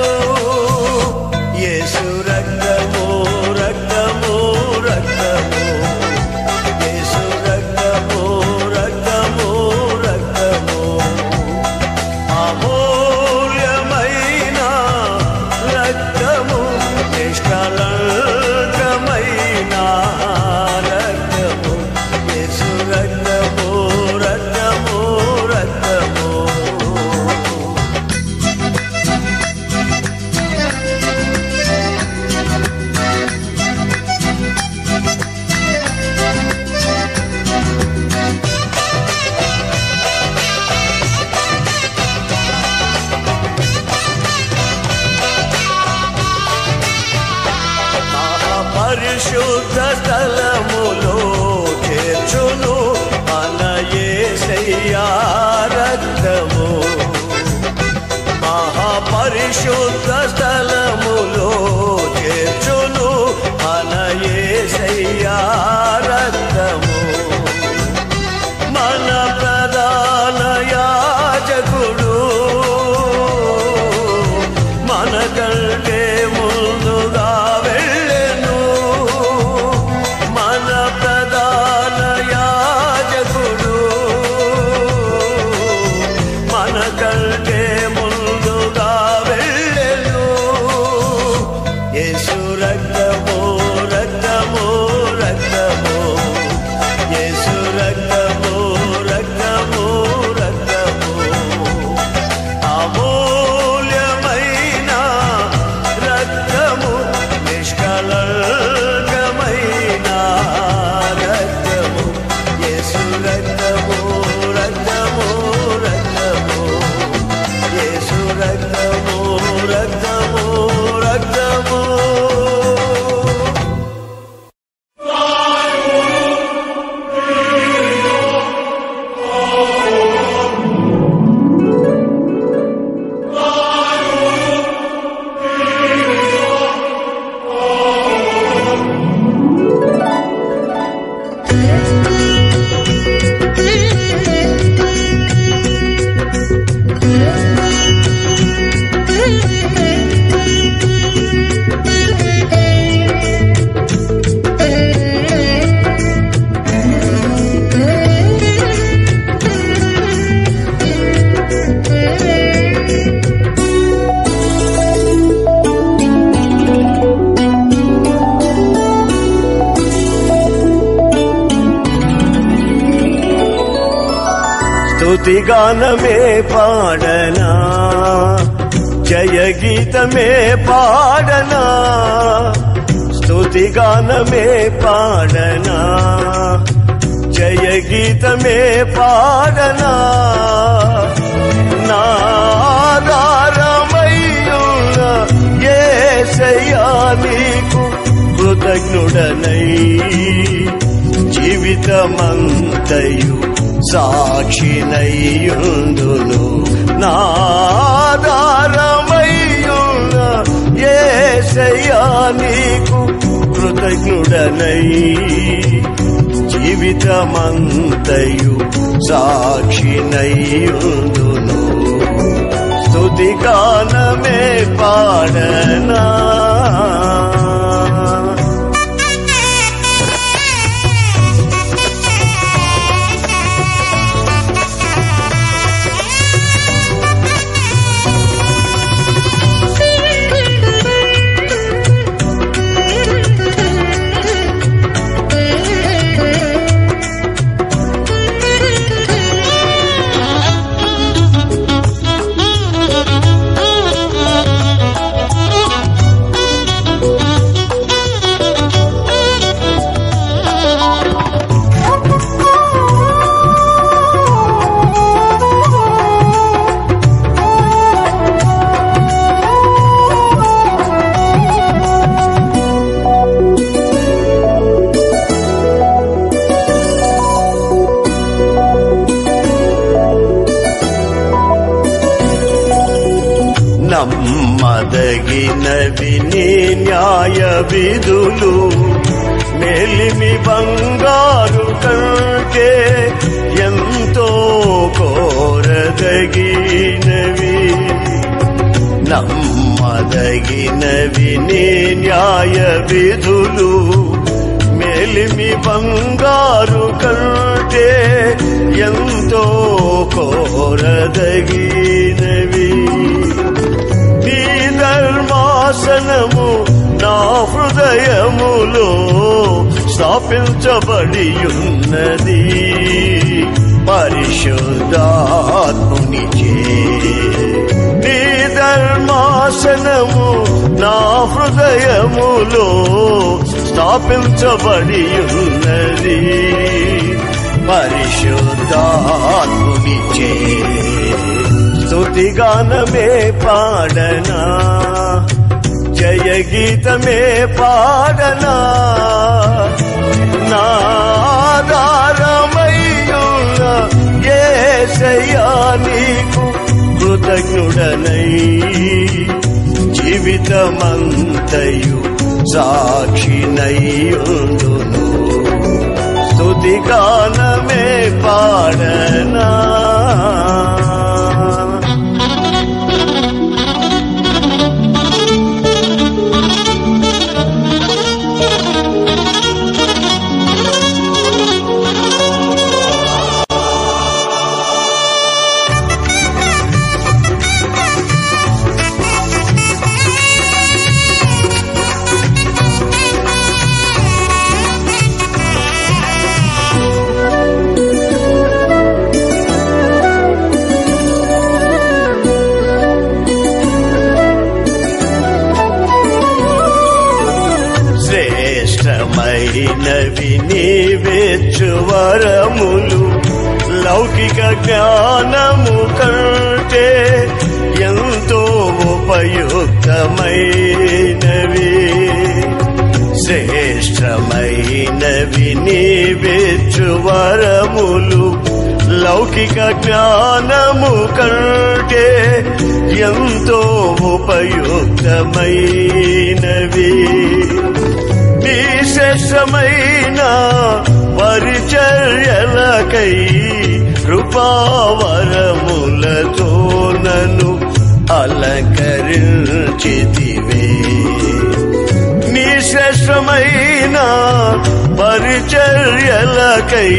యేసు రక్తము రక్తము రక్తము యేసు రక్తము రక్తము రక్తము అమూల్యమైన రక్తము నిష్కలంకమైన రక్తము యేసు రక్తము రక్తము రక్తము పరిశుద్ధ స్థలములో చేర్చును మన యేసయ్యా రక్తము పరిశుద్ధ స్థలములో చేర్చును మన యేసయ్యా రక్తము మన ప్రధాన యాజకుడు మన కంటే ముందుగా వెళ్ళెను మన ప్రధాన యాజకుడు మన కంటే ముందుగా వెళ్ళెను యేసు రక్తము రక్తము రక్తము యేసు రక్తము రక్తము రక్తము అమూల్యమైన రక్తము నిష్కలంకమైన రక్తము యేసు రక్తము రక్తము రక్తము యేసు రక్తము రక్తము రక్తము స్తుతిగానమే పాడనా జయ గీతమే పాడనా స్తుతిగానమే పాడనా జయ గీతమే పాడనా నాదారమయ్యున్న యేసయ్యా నీకు కృతజ్ఞుడనై జీవితమంతయు సాక్షినయ్యుందును నాదారమయ్యున్న యేసయ్యా నీకు కృతజ్ఞుడనై జీవితమంతయు సాక్షినయ్యుందును స్తుతిగానమే పాడనా నమ్మదగినవి నీ న్యాయ విధులు మేలిమి బంగారు కంటే ఎంతో కోరదగినవి నమ్మదగినవి నీ న్యాయ విధులు మేలిమి బంగారు కంటే ఎంతో కోరదగినవి నీ ధర్మాసనము నా హృదయములో స్థాపించబడి ఉన్నది పరిశుద్ధాత్ముని చే నీ ధర్మాసనము నా హృదయములో స్థాపించబడి ఉన్నది పరిశుద్ధాత్ముని చే స్తుతిగానమే పాడనా జయ గీతమే పాడనా నాదారమయ్యున్న ఏసయ్యా నీకు కృతజ్ఞుడనై జీవితమంతయు సాక్షినయ్యుందును స్తుతి గానమే పాడనా శ్రేష్టమైనవి నీవెచ్చు వరములు లౌకిక జ్ఞానము కంటే ఎంతో ఉపయుక్తమైనవి శ్రేష్టమైనవి నీవెచ్చు వరములు లౌకిక జ్ఞానము కంటే ఎంతో ఉపయుక్తమైనవి నీ శ్రేష్టమైన పరిచర్యలకై కృపావరములతో నన్ను అలంకరించితివే నీ శ్రేష్టమైన పరిచర్యలకై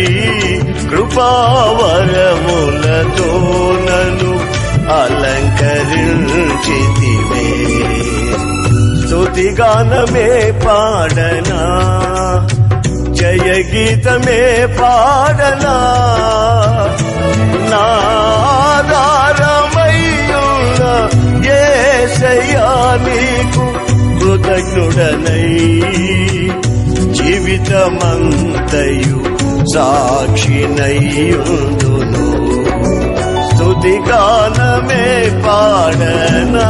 కృపావరములతో నన్ను అలంకరించితివే స్తుతిగానమే పాడనా జయ గీతమే పాడనా నాదారమయ్యున్న ఏసయ్యా నీకు కృతజ్ఞుడనై జీవితమంతయు సాక్షినయ్యుందును స్తుతిగానమే పాడనా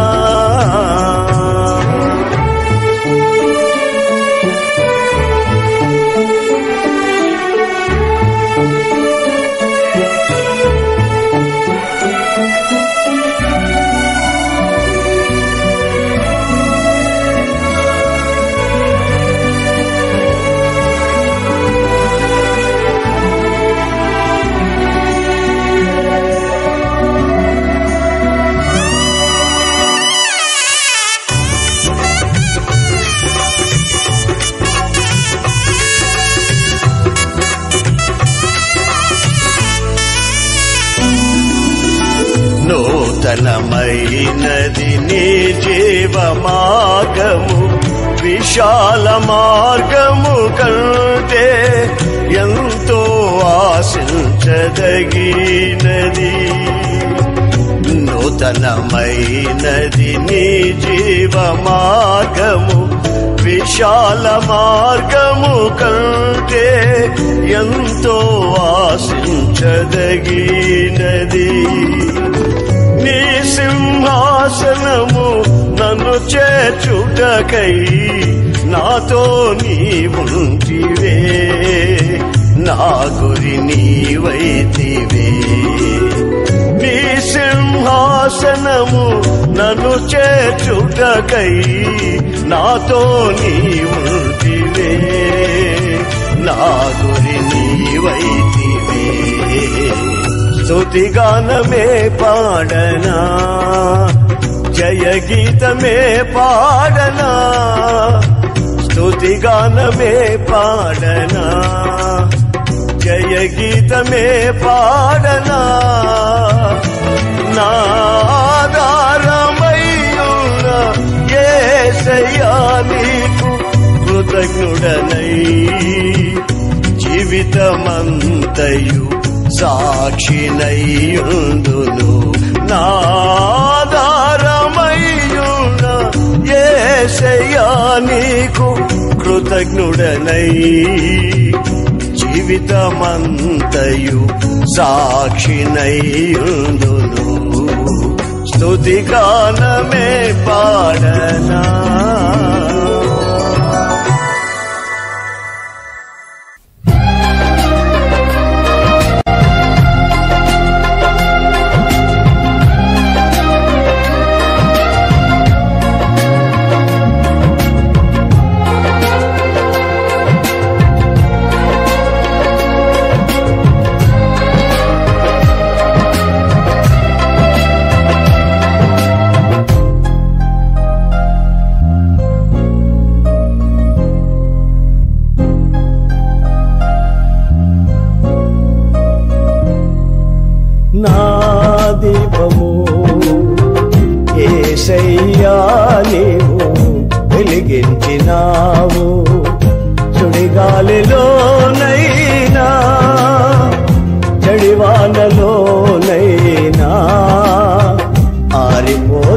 నూతనమైనది నీ జీవ మార్గము విశాల మార్గము కంటే ఎంతో ఆశించదగినది నూతనమైనది నీ జీవ మార్గము విశాల మార్గము కంటే ఎంతో ఆశించదగినది నీ సింహాసనము నన్ను చేర్చుటకై నాతో నీవుంటివే నా గురి నీవైతివే నీ సింహాసనము నన్ను చేర్చుటకై నాతో నీవుంటివే నా గురి నీవైతివే స్తుతిగానమే పాడనా జయ గీతమే పాడనా స్తుతిగానమే పాడనా జయ గీతమే పాడనా నాదారమయ్యున్న ఏసయ్యా నీకు కృతజ్ఞుడనై జీవితమంతయు సాక్షినయ్యుందును నాదారమయ్యున్న ఏసయ్యా నీకు కృతజ్ఞుడనై జీవితమంతయు సాక్షినయ్యుందును స్తుతిగానమే పాడనా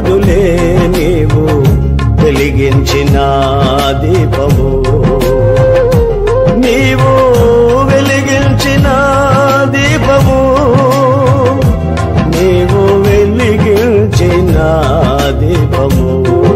ఆరిపోదులే నీవు వెలిగించిన దీపము నీవు వెలిగించిన దీపము నీవు వెలిగించిన దీపము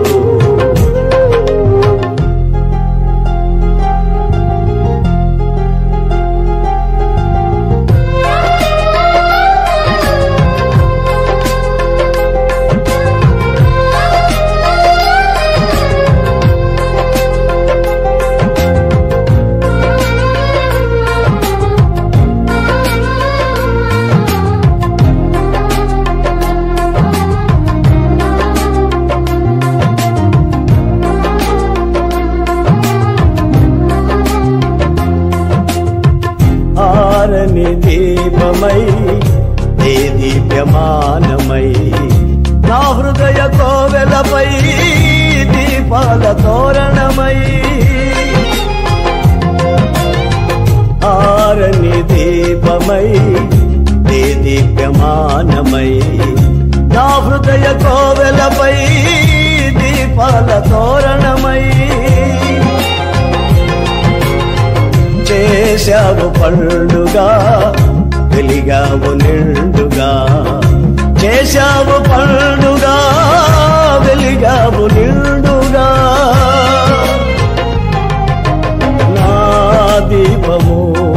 ఆరని దీపమై ఏ దీప్యమానమై నా హృదయ కోవెలపై దీపాల తోరణమై ఆరని దీపమై ఏ దీప్యమానమై నా హృదయ కోవెలపై దీపాల తోరణమై చేశావు పండుగా వెలిగావు నిండుగా చేశావు పండుగా వెలిగావు నిండుగా నా దీపము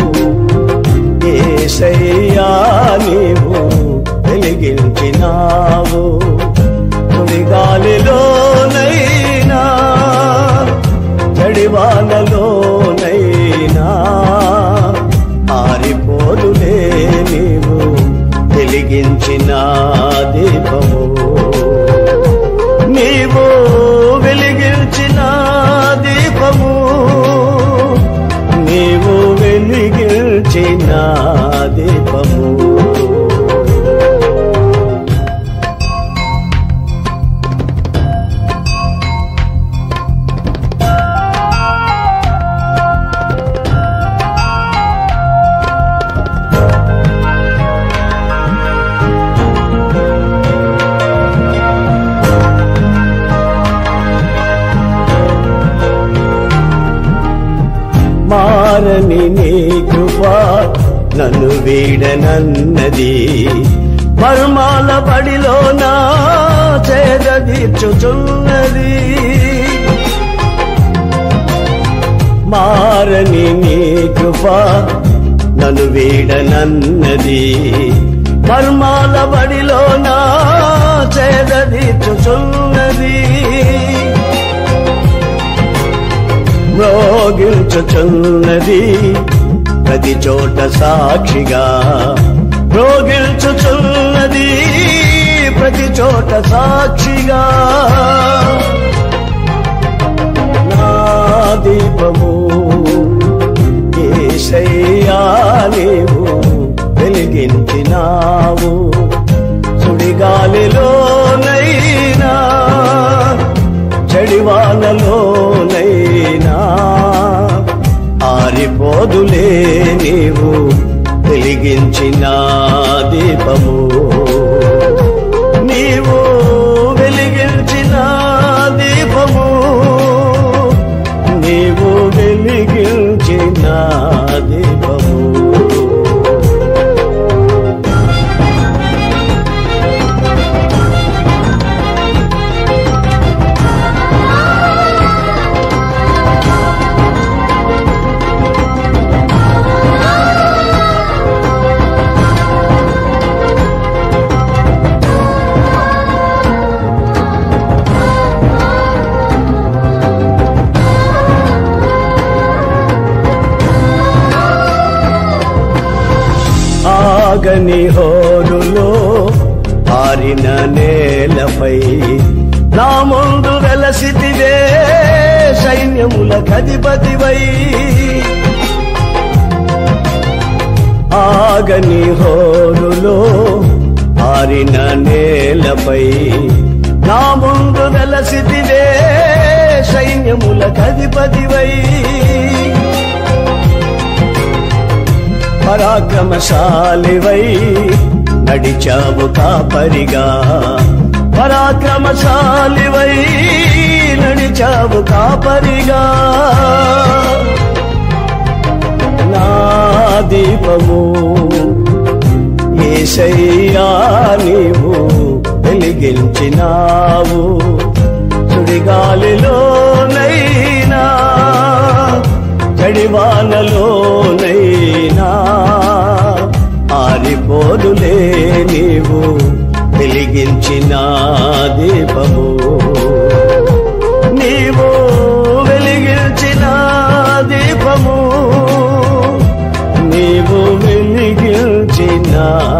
ఏసయ్యా నీవు వెలిగించినావు గాలిలోనైనా చడివానలోనైనా ఆరిపోదులే నీవు వెలిగించిన దీపము నీవు వెలిగించిన దీపము నీవు వెలిగించిన దీపము మారని నీ కృప నన్ను వీడనన్నది మర్మాల బడిలో నా చేదీర్చుచున్నది మారని నీ కృప నన్ను వీడనన్నది మర్మాల బడిలో నా చేదీర్చుచున్నది మ్రోగిల్చుచున్నది ప్రతి చోట సాక్షిగా మ్రోగిల్చుచున్నది ప్రతి చోట సాక్షిగా నా దీపము ఏసయ్యా నీవు వెలిగించినావు సుడిగాలిలోనైనా చడివానలోనైనా ఆరిపోదులే నీవు వెలిగించిన దీపము నీవు వెలిగించిన దీపము నీవు వెలిగించిన దీపము ఆగని హోరులో ఆరిన నేలపై నా ముందు వెలసితివే సైన్యముల కధిపతివై ఆగని హోరులో ఆరిన నేలపై నా ముందు వెలసితివే సైన్యముల కధిపతివై పరాక్రమశాలివై నడిచావు కాపరిగా పరాక్రమశాలివై నడిచావు కాపరిగా నా దీపము ఏసయ్యా నీవు వెలిగించినావు సుడిగాలిలోనైనా చడివానలోనైనా ఆరిపోదులే నీవు వెలిగించిన దీపము నీవు వెలిగించిన దీపము నీవు వెలిగించిన